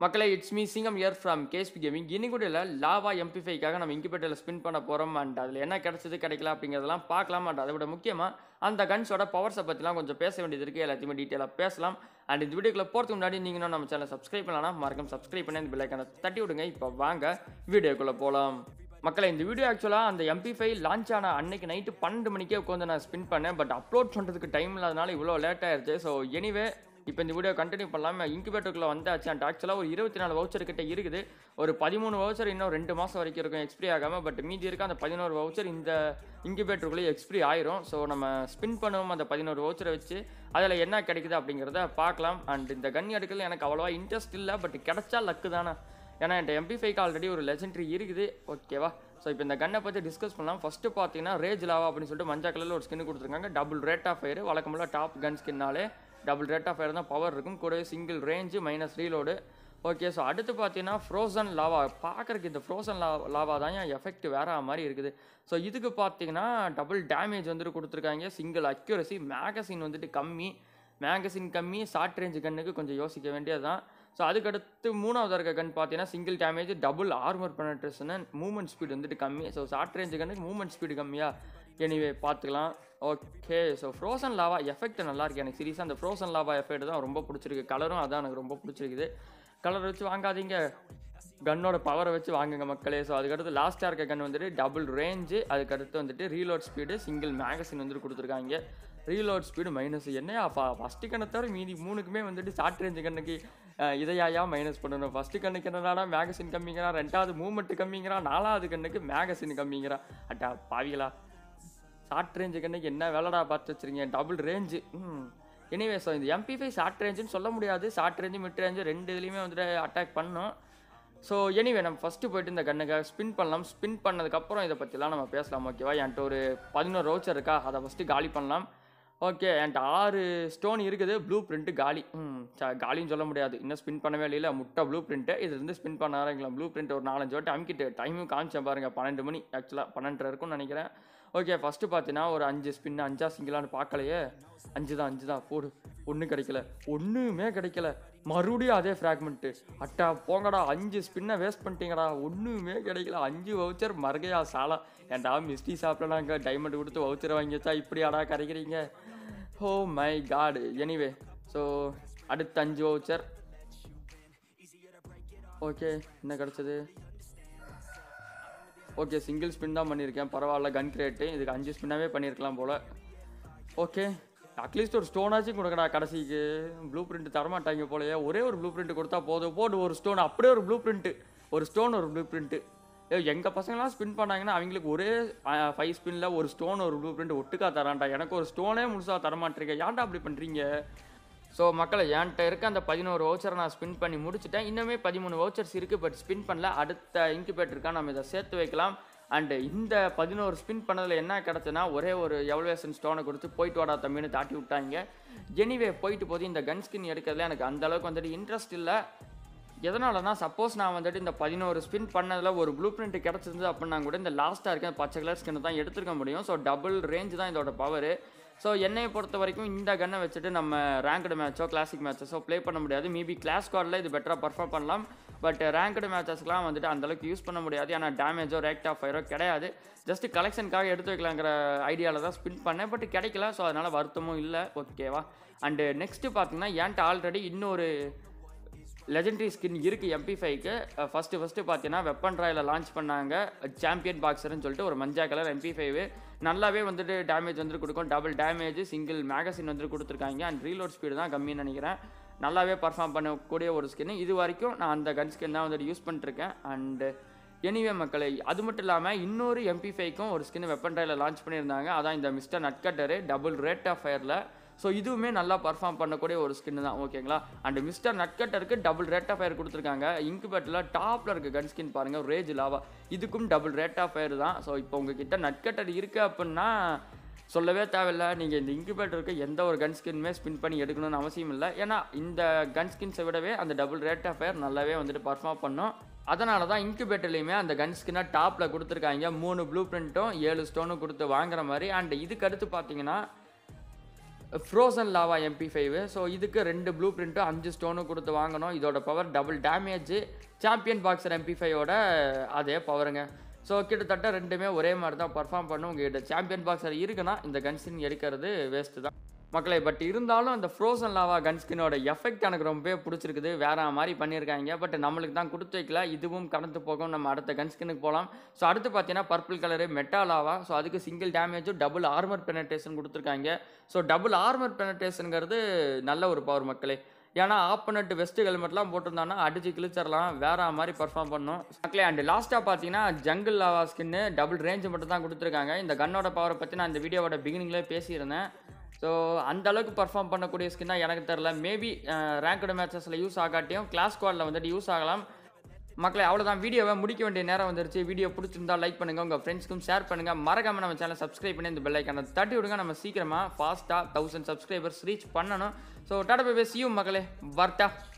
மக்களே it's me Singam here from KSB gaming இன்னி கூட இல்லை லாவா எம்பிஃபைக்காக நம்ம இன்குபேட்டரில் ஸ்பின் பண்ண போகிறோம் அண்ட் அதில் என்ன கிடைச்சது கிடைக்கல அப்படிங்கிறதெல்லாம் பார்க்கலாம் அண்ட் அதை விட முக்கியமாக அந்த கன்ஸோட பவர்ஸை பற்றிலாம் கொஞ்சம் பேச வேண்டியது இருக்குது எல்லாத்தையுமே டீட்டெயிலாக பேசலாம் அண்ட் இந்த வீடியோக்குள்ள போகிறதுக்கு முன்னாடி நீங்கள் நம்ம சேனலை சப்ஸ்கிரைப் பண்ணலாம் மறக்காம சப்ஸ்கிரைப் பண்ணி அந்த பிள்ளைக்கான தட்டி விடுங்க இப்போ வாங்க வீடியோக்குள்ளே போகலாம் மக்களை இந்த வீடியோ ஆக்சுவலாக அந்த எம்பி ஃபைவ் லான்ச் ஆன அன்னைக்கு நைட்டு பன்னெண்டு மணிக்கே உட்காந்து நான் ஸ்பின் பண்ணேன் பட் அப்லோட் பண்ணுறதுக்கு டைம் இல்லாதனால இவ்வளோ லேட் ஆயிருச்சு ஸோ எனிவே இப்போ இந்த வீடியோ கண்டினியூ பண்ணலாம் இன்குபேட்டருக்குள்ள வந்தாச்சு அண்ட் ஆக்சுவலாக ஒரு இருபத்தி நாலு வவுச்சர் கிட்ட இருக்குது ஒரு பதிமூணு வவுச்சர் இன்னும் ரெண்டு மாதம் வரைக்கும் இருக்கும் எக்ஸ்பிரி ஆகாமல் பட் மீதி இருக்க அந்த பதினோரு வவுச்சர் இந்த இன்குபேட்டருக்குள்ளேயே எக்ஸ்பிரி ஆயிரும் ஸோ நம்ம ஸ்பின் பண்ணுவோம் அந்த பதினோரு வவுச்சரை வச்சு அதில் என்ன கிடைக்குது அப்படிங்கிறத பார்க்கலாம் அண்ட் இந்த கன் எடுக்கல எனக்கு அவ்வளோவா இன்ட்ரெஸ்ட் இல்லை பட் கிடைச்சா லக்கு தானே ஏன்னா என்கிட்ட எம்பி ஃபைக்கு ஆல்ரெடி ஒரு லெஜெண்டரி இருக்குது ஓகேவா ஸோ இப்போ இந்த கன்னை பற்றி டிஸ்கஸ் பண்ணலாம் ஃபஸ்ட்டு பார்த்தீங்கன்னா ரேஜ் லாவா அப்படின்னு சொல்லிட்டு மஞ்சள் கலரில் ஒரு ஸ்கின் கொடுத்துருக்காங்க டபுள் ரேட் ஆஃப் ஃபயர் வழக்கமுள்ள டாப் கன் ஸ்கின்னாலே டபுள் ரேட் ஆஃப் ஃபயர் தான் பவர் இருக்கும் கூடவே single range minus reload okay so அடுத்து பார்த்தீங்கன்னா ஃப்ரோசன் லாவா பார்க்குறக்கு இந்த ஃப்ரோசன் லா லாவா தான் என் எஃபெக்ட் வேற மாதிரி இருக்குது ஸோ இதுக்கு பார்த்தீங்கன்னா டபுள் டேமேஜ் வந்துட்டு கொடுத்துருக்காங்க சிங்கிள் அக்யூரசி மேகசின் வந்துட்டு கம்மி மேகசின் கம்மி ஷார்ட் ரேஞ்சு கன்னுக்கு கொஞ்சம் யோசிக்க வேண்டியது தான் ஸோ அதுக்கடுத்து மூணாவது இருக்க கன் பார்த்தீங்கன்னா single damage double armour penetration movement speed வந்துட்டு கம்மி ஸோ ஷார்ட் ரேஞ்சு கன்னுக்கு மூவ்மெண்ட் ஸ்பீடு கம்மியா எனிவே பார்த்துக்கலாம் okay so frozen lava effect நல்லா இருக்கு எனக்கு சீரியஸாக அந்த ஃப்ரோசன் லாவா எஃபெக்ட் தான் ரொம்ப பிடிச்சிருக்கு கலரும் அதான் எனக்கு ரொம்ப பிடிச்சிருக்குது கலர் வச்சு வாங்காதீங்க கன்னோட பவரை வச்சு வாங்குங்க மக்களே ஸோ அதுக்கடுத்து லாஸ்ட்டாக இருக்க கன் வந்துட்டு டபுள் ரேஞ்சு அதுக்கடுத்து வந்துட்டு ரீலோட் ஸ்பீடு சிங்கிள் மேகசின் வந்துட்டு கொடுத்துருக்காங்க ரீலோட் ஸ்பீடு மைனஸ் என்னையா ஃபஸ்ட்டு கண்ணை தவிர மீதி மூணுக்குமே வந்துட்டு ஷார்ட் ரேஞ்சு கண்ணுக்கு இதையா மைனஸ் பண்ணணும் ஃபஸ்ட்டு கண்ணுக்கு என்னடா மேகசின் கம்மிங்கிறான் ரெண்டாவது மூமெண்ட் கம்மிங்கிறான் நாலாவது கண்ணுக்கு மேகசின் கம்மிங்கிறான் அட்டா பாவிகளா ஷார்ட் ரேஞ்சு கண்ணுக்கு என்ன வேலைடா பார்த்து வச்சிருக்கீங்க டபுள் ரேஞ்சு ம் எனிவே ஸோ இந்த எம்பி ஃபைவ் ஷார்ட் ரேஞ்சுன்னு சொல்ல முடியாது ஷார்ட் ரேஞ்சு மிட் ரேஞ்சு ரெண்டு இதுலேயுமே வந்துட்டு அட்டாக் பண்ணும் ஸோ எனிவே நம்ம ஃபஸ்ட்டு போயிட்டு இந்த கண்ணுக்காக ஸ்பின் பண்ணலாம் ஸ்பின் பண்ணதுக்கப்புறம் இதை பற்றிலாம் நம்ம பேசலாம் ஓகேவா என்கிட்ட ஒரு பதினோரு ரோச்சர் இருக்கா அதை ஃபஸ்ட்டு காலி பண்ணலாம் ஓகே என்கிட்ட ஆறு ஸ்டோன் இருக்குது ப்ளூ பிரிண்ட்டு காலி ம் ச காலின்னு சொல்ல முடியாது இன்னும் ஸ்பின் பண்ணவே இல்லை முட்டை ப்ளூ பிரிண்ட்டு இதுலேருந்து ஸ்பின் பண்ண ஆரம்பிக்கலாம் ப்ளூ பிரிண்ட் ஒரு நாலஞ்சு வாட்டி அமுக்கிட்டு டைமும் காமிச்சேன் பாருங்கள் பன்னெண்டு மணி ஆக்சுவலாக பன்னெண்டரை இருக்கும்னு நினைக்கிறேன் ஓகே ஃபஸ்ட்டு பார்த்தீங்கன்னா ஒரு அஞ்சு ஸ்பின் அஞ்சா சிங்கிளான்னு பார்க்கலையே அஞ்சு தான் அஞ்சு தான் போடு ஒன்றும் கிடைக்கல ஒன்றுமே கிடைக்கல மறுபடியும் அதே ஃப்ராக்மெண்ட்டு அட்டா போங்கடா அஞ்சு ஸ்பின்னை வேஸ்ட் பண்ணிட்டீங்கடா ஒன்றுமே கிடைக்கல அஞ்சு வவுச்சர் மறுகையா சாலா ஏன்டா மிஸ்டி ஷாப்பில் நாங்கள் டைமண்ட் கொடுத்து வவுச்சரை வாங்கி வச்சா இப்படியாடா கிடைக்கிறீங்க oh my god anyway so அடுத்த அஞ்சு வவுச்சர் ஓகே என்ன கிடச்சது ஓகே சிங்கிள் ஸ்பின் தான் பண்ணியிருக்கேன் பரவாயில்ல கன் கிரேட்டு இதுக்கு அஞ்சு ஸ்பின்னாகவே பண்ணியிருக்கலாம் போல் ஓகே அட்லீஸ்ட் ஒரு ஸ்டோனாச்சும் கொடுக்கடா கடைசிக்கு ப்ளூ பிரிண்ட் தரமாட்டாங்க போலயே ஒரே ஒரு ப்ளூ பிரிண்ட் கொடுத்தா போதும் போடு ஒரு ஸ்டோன் அப்படியே ஒரு ப்ளூ பிரிண்ட்டு ஒரு ஸ்டோன் ஒரு ப்ளூ பிரிண்ட்டு ஏ எங்கள் பசங்களாம் ஸ்பின் பண்ணாங்கன்னா அவங்களுக்கு ஒரே ஃபைவ் ஸ்பின்னில் ஒரு ஸ்டோன் ஒரு ப்ளூ பிரிண்ட் ஒட்டுக்கா தரான்டா எனக்கு ஒரு ஸ்டோனே முழுசாக தரமாட்டேங்க ஏன்டா அப்படி பண்ணுறீங்க ஸோ மக்களை என்கிட்ட இருக்க அந்த பதினோரு வவுச்சரை நான் ஸ்பின் பண்ணி முடிச்சிட்டேன் இன்னுமே பதிமூணு வவுச்சர்ஸ் இருக்குது பட் ஸ்பின் பண்ணல அடுத்த இன்குபேட்டருக்கா நம்ம இதை சேர்த்து வைக்கலாம் அண்டு இந்த பதினோரு ஸ்பின் பண்ணதில் என்ன கிடச்சுன்னா ஒரே ஒரு எவல்வேஷன் ஸ்டோனை கொடுத்து போயிட்டு வாடா தம்பின்னு தாட்டி விட்டாங்க எனிவே போயிட்டு போது இந்த கன் ஸ்கின் எடுக்கிறதுல எனக்கு அந்த அளவுக்கு வந்துட்டு இன்ட்ரெஸ்ட் இல்லை எதனாலனா சப்போஸ் நான் வந்துட்டு இந்த பதினோரு ஸ்பின் பண்ணதில் ஒரு ப்ளூ பிரிண்ட் கிடச்சிருந்து அப்படின்னா கூட இந்த லாஸ்ட்டாக இருக்க பச்சை கலர் ஸ்கின் தான் எடுத்துருக்க முடியும் ஸோ டபுள் ரேஞ்ச் தான் இதோட பவர் ஸோ என்னையை பொறுத்த வரைக்கும் இந்த கன்னை வச்சுட்டு நம்ம ரேங்க்டு மேட்சோ கிளாசிக் மேட்சஸோ ப்ளே பண்ண முடியாது மேபி கிளாஸ் ஸ்குவாடில் இது பெட்டராக பர்ஃபார்ம் பண்ணலாம் பட் ரேங்க்டு மேட்சஸ்லாம் வந்துட்டு அந்தளவுக்கு யூஸ் பண்ண முடியாது ஏன்னா டேமேஜோ ரேக்ட் ஆஃப் ஃபயரோ கிடையாது ஜஸ்ட் கலெக்ஷனுக்காக எடுத்து வைக்கலாங்கிற ஐடியாவில் தான் ஸ்பின் பண்ணேன் பட் கிடைக்கல ஸோ அதனால் வருத்தமும் இல்லை ஓகேவா அண்டு நெக்ஸ்ட்டு பார்த்தீங்கன்னா என்கிட்ட ஆல்ரெடி இன்னொரு லெஜெண்டரி ஸ்கின் இருக்குது எம்பி ஃபைவ்க்கு ஃபஸ்ட்டு ஃபஸ்ட்டு பார்த்தீங்கன்னா வெப்பன் ட்ராயில் லான்ச் பண்ணாங்க சாம்பியன் பாக்ஸர்னு சொல்லிட்டு ஒரு மஞ்சா கலர் எம்பி ஃபைவ் நல்லாவே வந்துட்டு டேமேஜ் வந்துட்டு கொடுக்கும் டபுள் டேமேஜ் சிங்கிள் மேகசின் வந்துட்டு கொடுத்துருக்காங்க அண்ட் ரீலோட் ஸ்பீடு தான் கம்மின்னு நினைக்கிறேன் நல்லாவே பர்ஃபார்ம் பண்ணக்கூடிய ஒரு ஸ்கின் இது வரைக்கும் நான் அந்த கன் ஸ்கின் தான் வந்துட்டு யூஸ் பண்ணிட்டுருக்கேன் அண்டு எனிவே மக்களை அது மட்டும் இல்லாமல் இன்னொரு எம்பி ஃபைவ்க்கும் ஒரு ஸ்கின் வெப்பன் ட்ராயில் லான்ச் பண்ணியிருந்தாங்க அதான் இந்த mister nutcracker double rate of ஃபயரில் ஸோ இதுவுமே நல்லா பர்ஃபார்ம் பண்ணக்கூடிய ஒரு ஸ்கின் தான் ஓகேங்களா அண்ட் மிஸ்டர் நட்கட்டருக்கு டபுள் ரேட் ஆஃப் ஃபயர் கொடுத்துருக்காங்க இன்குபேட்டரில் டாப்பில் இருக்க கன் ஸ்கின் பாருங்கள் ரேஜ் லாவா இதுக்கும் டபுள் ரேட் ஆஃப் ஃபயர் தான் ஸோ இப்போ உங்ககிட்ட நட்கட்டர் இருக்குது அப்படின்னா சொல்லவே தேவையில்ல நீங்கள் இந்த இன்குபேட்டருக்கு எந்த ஒரு கன் ஸ்கின்மே ஸ்பின் பண்ணி எடுக்கணும்னு அவசியம் இல்லை ஏன்னா இந்த கன் ஸ்கின்ஸை விடவே அந்த டபுள் ரேட் ஆஃப் ஃபயர் நல்லாவே வந்துட்டு பர்ஃபார்ம் பண்ணும் அதனால தான் இன்குபேட்டர்லையுமே அந்த கன் ஸ்கின்னாக டாப்பில் கொடுத்துருக்காங்க மூணு ப்ளூ பிரிண்ட்டும் ஏழு ஸ்டோனும் கொடுத்து வாங்குற மாதிரி அண்ட் இதுக்கு அடுத்து பார்த்தீங்கன்னா frozen lava MP five so இதுக்கு ரெண்டு ப்ளூ பிரிண்ட்டும் அஞ்சு ஸ்டோனும் கொடுத்து வாங்கணும் இதோட power double damage champion boxer MP ஃபைவோட அதே பவருங்க ஸோ கிட்டத்தட்ட ரெண்டுமே ஒரே மாதிரி தான் பர்ஃபார்ம் பண்ணும் உங்ககிட்ட சாம்பியன் பாக்ஸர் இருக்குன்னா இந்த கன்ஸ்கின் எடுக்கிறது வேஸ்ட்டு தான் மக்களே பட் இருந்தாலும் அந்த ஃப்ரோசன் லாவா கன்ஸ்கினோட எஃபெக்ட் எனக்கு ரொம்பவே பிடிச்சிருக்குது வேற மாதிரி பண்ணியிருக்காங்க பட் நம்மளுக்கு தான் கொடுத்து வைக்கல இதுவும் கடந்து போகும் நம்ம அடுத்த கன்ஸ்கினுக்கு போகலாம் ஸோ அடுத்து பார்த்தீங்கன்னா purple colour meta lava so அதுக்கு சிங்கிள் டேமேஜும் டபுள் ஆர்மர் பெனட்ரேஷன் கொடுத்துருக்காங்க ஸோ டபுள் ஆர்மர் பெனட்ரேஷனுங்கிறது நல்ல ஒரு பவர் மக்களே ஏன்னா ஆப்பனட் வெஸ்ட் ஹெல்மெட்லாம் போட்டிருந்தாங்கன்னா அடிச்சு கிழிச்சிடலாம் வேற மாதிரி பர்ஃபார்ம் பண்ணும் மக்களே அண்ட் லாஸ்ட்டாக பார்த்தீங்கன்னா jungle lava skin double range மட்டும் தான் கொடுத்துருக்காங்க இந்த கன்னோட பவரை பற்றி நான் இந்த வீடியோவோட பிகினிங்லேயே பேசியிருந்தேன் ஸோ அந்த அளவுக்கு பர்ஃபார்ம் பண்ணக்கூடிய ஸ்கின்னா எனக்கு தெரில மேபி ரேங்கடு மேட்சஸில் யூஸ் ஆகாட்டியும் கிளாஸ் ஸ்குவாடில் வந்துட்டு யூஸ் ஆகலாம் மக்களே அவ்வளோதான் வீடியோவை முடிக்க வேண்டிய நேரம் வந்துருச்சு வீடியோ பிடிச்சிருந்தா லைக் பண்ணுங்க உங்கள் ஃப்ரெண்ட்ஸ்க்கும் ஷேர் பண்ணுங்க மறக்காம நம்ம சேனல் சப்ஸ்கிரைப் பண்ணி இந்த பெல் ஐக்கான தட்டி விடுங்க நம்ம சீக்கிரமாக ஃபாஸ்ட்டாக தௌசண்ட் சப்ஸ்கிரைபர்ஸ் ரீச் பண்ணணும் ஸோ டாடா பை சி யூ மக்களே வர்ட்டா